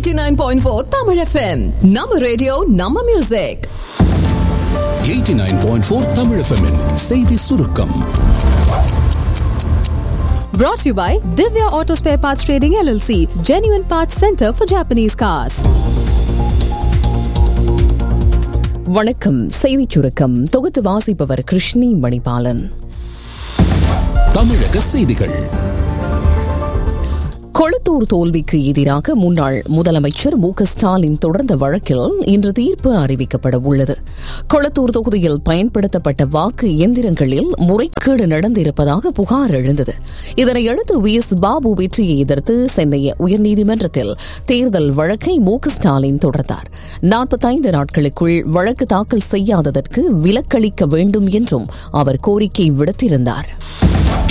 89.4 Tamil FM. நம்ம radio நம்ம music 89.4 Tamil FM -இன் செய்தி சுருக்கம் Brought to you by Divya Auto Spare Parts Trading LLC, Genuine Parts Center for Japanese cars. வணக்கம் செய்திச் சுருக்கம் தொகுத்து வாசிப்பவர் கிருஷ்ணி மணிபாலன் தமிழக செய்திகள் கொளத்தூர் தோல்விக்கு எதிராக முன்னாள் முதலமைச்சர் மு க ஸ்டாலின் தொடர்ந்த வழக்கில் இன்று தீர்ப்பு அறிவிக்கப்பட உள்ளது கொளத்தூர் தொகுதியில் பயன்படுத்தப்பட்ட வாக்கு இயந்திரங்களில் முறைகேடு நடந்திருப்பதாக புகார் எழுந்தது இதனையடுத்து வி எஸ் பாபு வெற்றியை எதிர்த்து சென்னை உயர்நீதிமன்றத்தில் தேர்தல் வழக்கை மு க ஸ்டாலின் தொடர்ந்தார் நாற்பத்தைந்து நாட்களுக்குள் வழக்கு தாக்கல் செய்யாததற்கு விலக்களிக்க வேண்டும் என்றும் அவர் கோரிக்கை விடுத்திருந்தார்